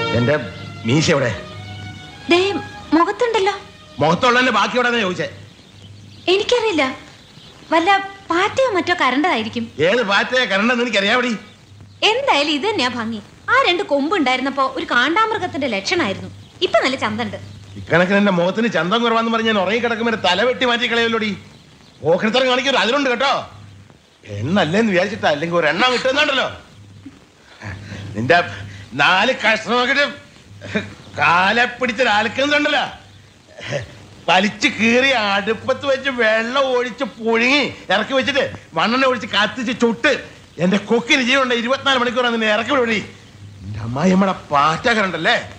എന്റെ മീശ എവിടെ ദേ മുഖത്തുണ്ടല്ലോ മുഖത്തുള്ളതിന്റെ ബാക്കി എവിടെ ചോദിച്ചേ എനിക്കറിയില്ല വല്ല പാറ്റയോ മറ്റോ കരണ്ടതായിരിക്കും ഏത് പാറ്റയെ കരണ്ടെന്ന് എനിക്കറിയാവടി എന്തായാലും ഇത് തന്നെയാ ഭംഗി ആ രണ്ട് കൊമ്പ് ഉണ്ടായിരുന്നപ്പോ ഒരു കാണ്ടാമൃഗത്തിന്റെ ലക്ഷണമായിരുന്നു ഇപ്പൊ നല്ല ചന്തണ്ട് ഇക്കണക്കിന് എന്റെ മുഖത്തിന് ചന്തം കുറവാന്ന് പറഞ്ഞ് ഞാൻ ഉറങ്ങി കിടക്കുമ്പോൾ തല വെട്ടി മാറ്റി കളയല്ലോടി ഓഹരിത്തരം കാണിക്കൊരു അതിലുണ്ട് കേട്ടോ എണ്ണല്ലേന്ന് വിചാരിച്ചിട്ടാ അല്ലെങ്കിൽ ഒരു എണ്ണം കിട്ടുന്നുണ്ടല്ലോ നിന്റെ നാല് കഷ്ണമൊക്കെ കാലെ പിടിച്ച് അലക്കുന്നുണ്ടല്ലോ വലിച്ചു കീറി അടുപ്പത്ത് വെച്ച് വെള്ളം ഒഴിച്ച് പുഴുങ്ങി ഇറക്കി വെച്ചിട്ട് മണ്ണെണ്ണ ഒഴിച്ച് കത്തിച്ച് ചുട്ട് എന്റെ കൊക്കിന് ജീവനുണ്ട് ഇരുപത്തിനാല് മണിക്കൂറാണ് നിന്നെ ഇറക്കി വിടി എന്റെ അമ്മായി നമ്മടെ പാറ്റ കണ്ടല്ലേ